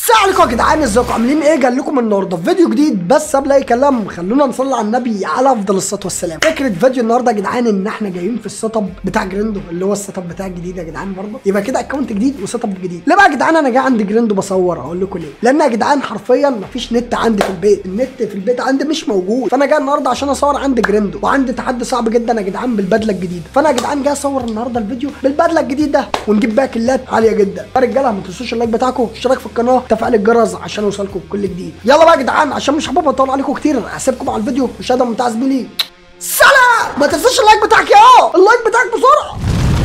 السلام عليكم يا جدعان ازيكم عاملين ايه جاي لكم النهارده في فيديو جديد بس قبل اي كلام خلونا نصلي على النبي على افضل الصلاه والسلام فكره فيديو النهارده يا جدعان ان احنا جايين في السيت اب بتاع جريندو اللي هو السيت اب بتاع الجديد يا جدعان برضه يبقى كده اكونت جديد وسيت اب جديد ليه بقى يا جدعان انا جاي عند جريندو بصور هقول لكم ليه لان يا جدعان حرفيا مفيش نت عندي في البيت النت في البيت عندي مش موجود فانا جاي النهارده عشان اصور عند جريندو وعندي تحدي صعب جدا يا جدعان بالبدله الجديده فانا يا جدعان جاي اصور النهارده الفيديو بالبدله الجديده ونجيب بقى كيلات عاليه جدا يا رجاله ما تنسوش اللايك بتاعكم اشتراك في القناه تفعيل الجرس عشان يوصلكم كل جديد يلا بقى يا جدعان عشان مش حابب اطول عليكم كتير هسيبكم على الفيديو مشاهده ممتعه زميلي سلام ما تنسوش اللايك بتاعك يا اللايك بتاعك بسرعه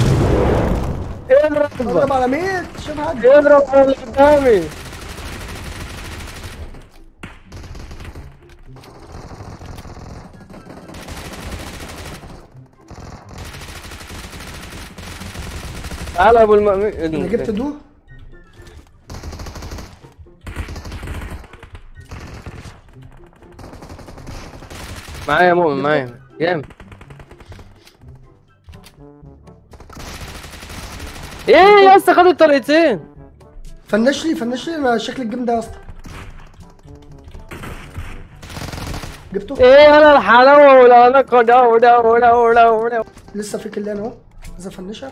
اضرب اضرب على ميت شوف حاجه اضرب على اللي قدامي تعال ابو المأمين انا جبت دو معايا يا مؤمن معايا جامد ايه يا اسطى خدوا الطريقتين فنش لي فنش لي انا شكل الجيم ده يا اسطى جبته ايه انا الحلاوه ولا انا كده ولا ولا ولا ولا لسه في كلان اهو عايز افنشها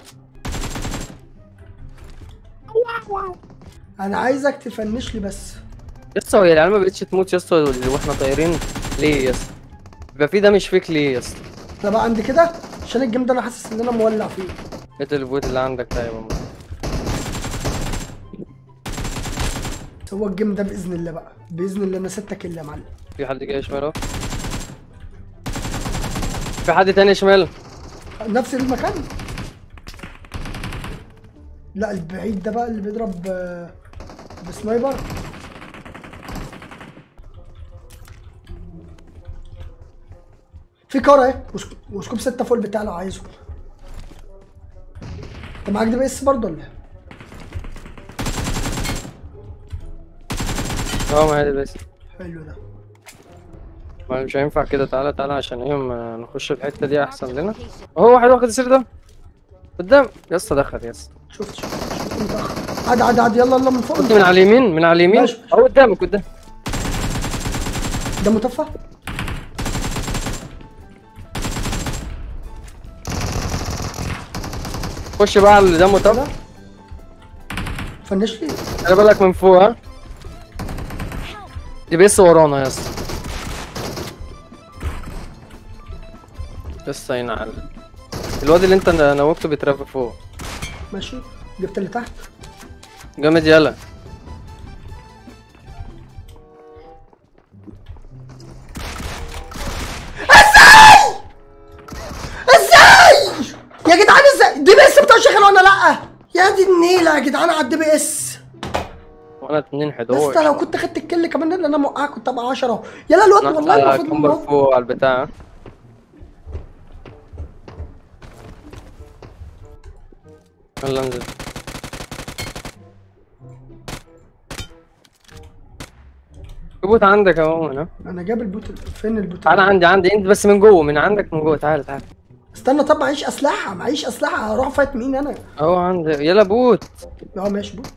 انا عايزك تفنش لي بس يا اسطى هي العيال ما بقتش تموت يا اسطى واحنا طايرين ليه يا اسطى يبقى في ده مش فيك ليه يا اسطى انا بقى عندي كده عشان الجيم ده انا حاسس ان انا مولع فيه ايه البوت اللي عندك طيب يا ماما هو الجيم ده باذن الله بقى باذن الله انا ستة كل يا معلم في حد جاي شمال اهو في حد تاني شمال نفس المكان لا البعيد ده بقى اللي بيضرب آه، بسنايبر في كار اهي وسك- وسكوب ستة فوق البتاع لو عايزه انت معاك دي بي اس برضه ولا إيه؟ اه ما هي بس حلو ده ما مش هينفع كده تعالى تعالى عشان ايه ما نخش الحته دي احسن لنا اهو واحد واخد السير ده قدام يا اسطى دخل يا اسطى شفت شفت شفت متأخر عادي عادي عادي يلا يلا من فوق كنت من على اليمين من على اليمين ماشي. اهو قدامك قدام ده متفه خش بقى على اللي ده متابع فنش لي خلي بالك من فوق ها دي بس ورانا يا اسطى لسه ينعل الواد اللي انت نوكته بيترفع فوق ماشي جبت اللي تحت جامد يلا ازاي يا جدعان ازاي دي بي اس بتاع شغال ولا لا يا دي النيله يا جدعان على الدي بي اس وانا 2 يا 11 اسطى لو كنت خدت الكل كمان اللي انا موقعك كنت ابقى 10 يلا الواد نط والله على المفروض كمبر نموت. فوق على البتاع يلا انزل جبوت عندك اهو هنا انا جاب البوت فين البوت تعالى عندي عندي انت بس من جوه من عندك من جوه تعالى تعالى استنى طب معيش اسلحه معيش اسلحه هروح فايت مين انا اهو عندي يلا بوت اه ماشي بوت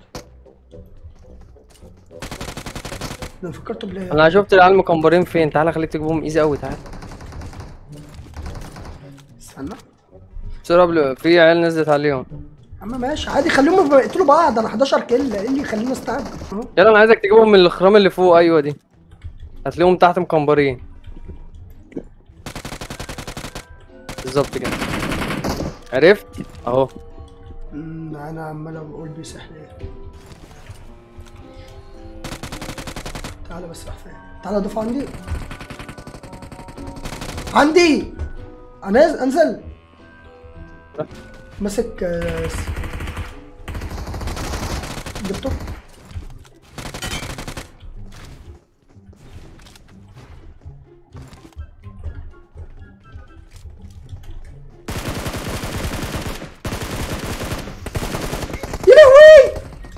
انا فكرته بلاي انا شفت العيال مكمبرين فين تعالى خليك تجيبهم ايزي قوي تعالى استنى بسرعه قبل في عيال نزلت عليهم اما ماشي عادي خليهم يقتلوا بعض انا 11 كل ايه اللي يخليني استعد اهو يلا انا عايزك تجيبهم من الخرام اللي فوق ايوه دي هتلاقيهم تحت مكمبرين بالظبط كده عرفت اهو أمم، انا عمال بقول بيسح ليه تعالى بس راح فين تعالى ضيف عندي عندي انا انزل ماسك آه، س- جبته يا لهوي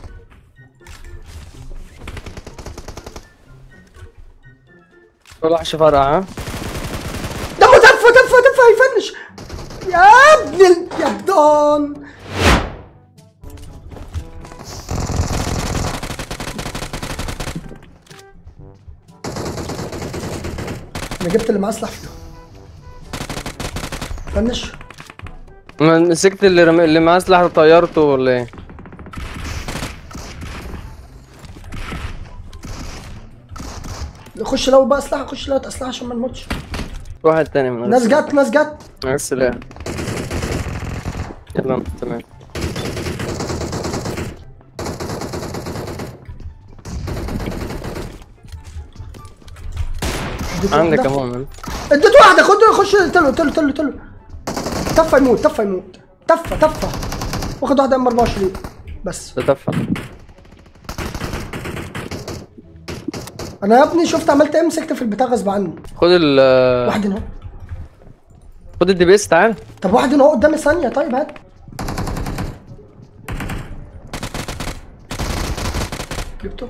طلعش فرقع ها دمه دفه دفه دفه هيفنش يا ابن ال... يا بدون انا جبت اللي معاه سلاح فيه فنش ما مسكت اللي رم... اللي معاه سلاح طيرته ولا ايه خش لو بقى اسلحه خش لو اسلحه عشان ما نموتش في واحد تاني من غير ناس سلاح. جت ناس جت من غير سلاح يلا تمام اديت عندك واحدة. كمان اديت واحده خد خش تلو تلو تلو تلو تفه يموت تفه يموت تفه تفه واخد واحده ام 24 بس تتفق انا يا ابني شفت عملت ايه مسكت في البتاع غصب عني خد ال واحد هنا اهو. خد الدي بي اس تعال طب واحد هنا اهو قدامي ثانيه طيب هات جبته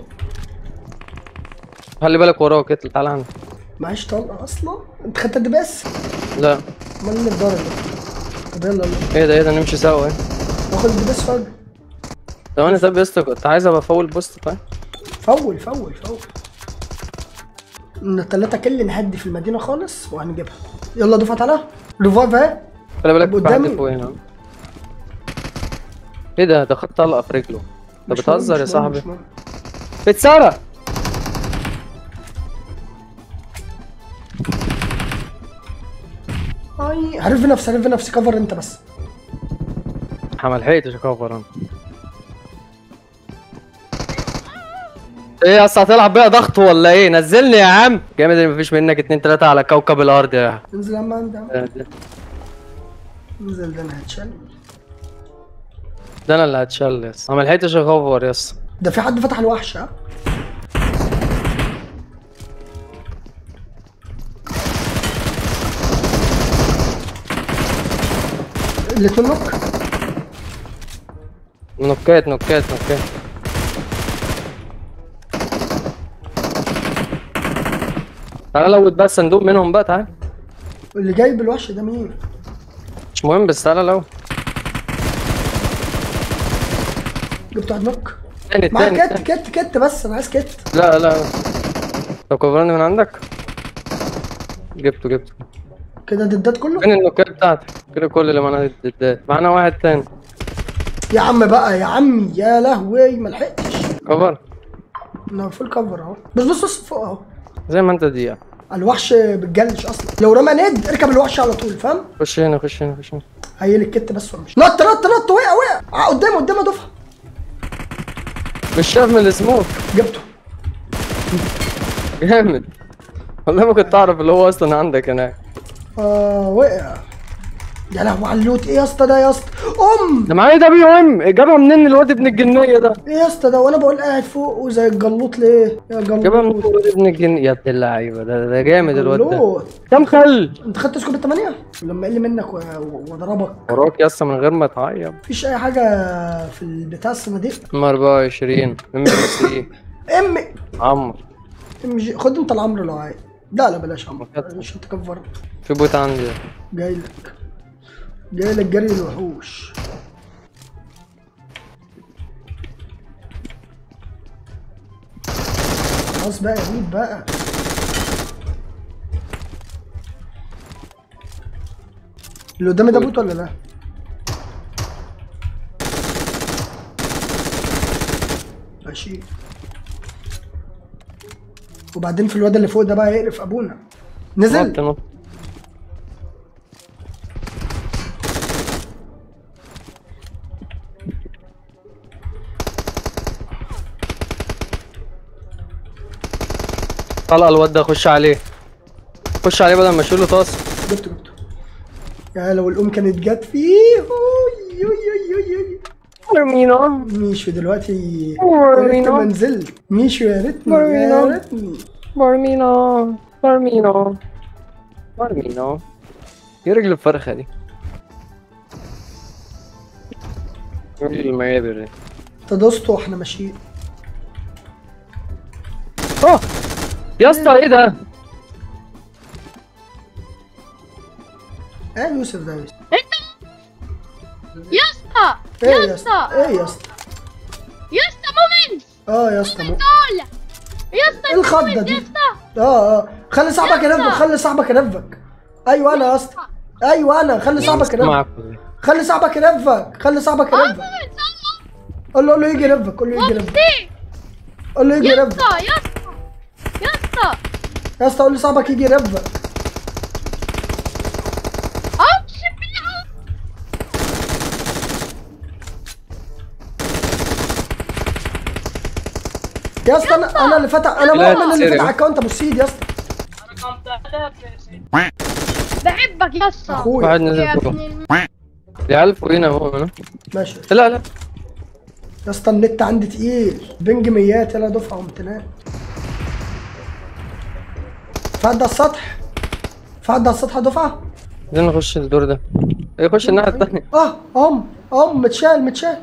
خلي بالك وراك اطلع تعال عندي معيش طلقه اصلا انت خدت الدي بي اس لا امال اللي في داري ده طب يلا يلا ايه ده ايه ده نمشي سوا ايه واخد الدي بي اس فجأة ثواني طب يا اسطى كنت عايز ابقى فول بوست طيب فول فول فول ان التلاتة كل نهدي في المدينة خالص وهنجيبها يلا دفعت عليها ريفايف اهي خلي بالك طب في حد قدامي. فوق هنا ايه ده ده خد طلقه في رجله انت مش بتهزر مهم، يا مش مهم، صاحبي مش مهم. اتسرق اي عرف نفسي عرف نفسي كفر انت بس ما لحقتش اكفر انا ايه يا اسطى هتلعب بيها ضغط ولا ايه نزلني يا عم جامد ان مفيش منك اتنين تلاته على كوكب الارض يا انزل يا عم انت ده انزل ده انا هتشال ده انا اللي هتشل يا اسطى ما لحقتش اكفر يا اسطى ده في حد فتح الوحش ها الاتنين نوك نكات نكات نكات تعالى لو بقى الصندوق منهم بقى تعالى اللي جايب الوحش ده مين؟ مش مهم بس تعالى لو جبت واحد نوك تاني معاك تاني كت تاني. كت كت بس انا عايز كت لا لا لا طب كفرني من عندك جبته جبته كده ددات كله فين النكات بتاعتك كده كل اللي معانا الددات معانا واحد تاني يا عم بقى يا عمي يا لهوي ما لحقتش كفر انا فول كفر اهو بص بص بص فوق اهو زي ما انت دي الوحش بتجلش اصلا لو رمى ند اركب الوحش على طول فاهم خش هنا خش هنا خش هنا هيل الكت بس وامشي نط نط نط وقع وقع آه، قدامي قدامي دفعه مش شايف من السموك جبته جامد والله ما كنت اعرف اللي هو اصلا عندك هناك اه وقع يا لهوي على اللوت ايه يا اسطى ده يا اسطى ام ده معايا ده بي ام جابها منين الواد ابن الجنيه ده ايه يا اسطى ده وانا بقول قاعد فوق وزي الجلوط ليه يا جابها منين جلوط الواد ابن الجنيه يا ابن اللعيبه ده ده جامد الواد ده جلوط. كام خل انت خدت سكوب الثمانية؟ لما يقل منك و- و- واضربك وراك يا اسطى من غير ما تعيط مفيش اي حاجة في البتاع الصناديق ام 24 ام سي ام عمرو ام جي خد انت العمر لو عايز لا لا بلاش عمر مكتب. مش هتكفر في بوت عندي جاي لك جاي لك جري الوحوش خلاص بقى يا ميت بقى اللي قدامي ده بوت ولا لا؟ ماشي وبعدين في الواد اللي فوق ده بقى يقرف ابونا نزل نط نط طلع الواد ده خش عليه خش عليه بدل ما اشيله طاس جبته جبته يا لو الام كانت جت فيه أوي، أوي، أوي، أوي، أوي. مينا ميشو دلوقتي يا أوي، ريت ما مينا. نزلت ميشو يا ريتني يا مينا. ريتني مارمينا مارمينا مارمينا ايه رجل الفرخة دي رجل المعابر دي تدوستوا واحنا ماشيين اه يا اسطى ايه ده ايه يوسف ده يا يوسف يا اسطى ايه يا يا اسطى اسطى ايه يا اسطى يا اسطى مومنت اه يا اسطى مو- طالع يا اسطى ايه الخضه مومنت دي يا اسطى اه اه خلي صاحبك ينفك خلي صاحبك ينفك ايوه انا يا اسطى ايوه انا خلي صاحبك ينفك معكم خلي صاحبك ينفك خلي صاحبك ينفك قول له قول له يجي ينفك قول له يجي ينفك وبسي قول له يجي يا ينفك اسطى يا اسطى يا اسطى يا اسطى قول لي صاحبك يجي ينفك اقسم بالله يا اسطى انا انا اللي فتح انا لا، مؤمن اللي سيريا. فتح اكونت ابو السيد يا اسطى بحبك يا اسطى اخويا واحد يا نزل فوق ابن الم... العيال فوقينا اهو هنا ماشي لا لا يا اسطى النت عندي تقيل بنج ميات يلا دفعه قمت نام فعد على السطح فعد على السطح دفعه عايزين نخش الدور ده ايه خش الناحية التانية اه ام ام متشال متشال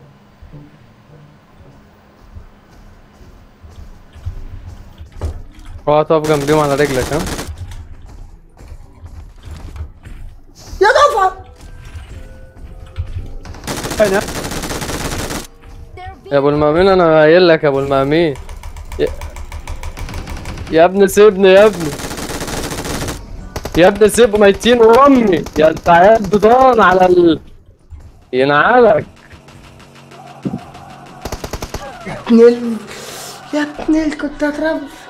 اوعى تقف جنبيهم على رجلك ها يا دفعه يا ابو المأمين انا قايل لك يا ابو المأمين يا... يا ابني سيبني يا ابني يا ابني سيب ميتين وامي يا انت عيال بضان على ال ينعلك يا ابن ال... يا ابن ال... كنت هترف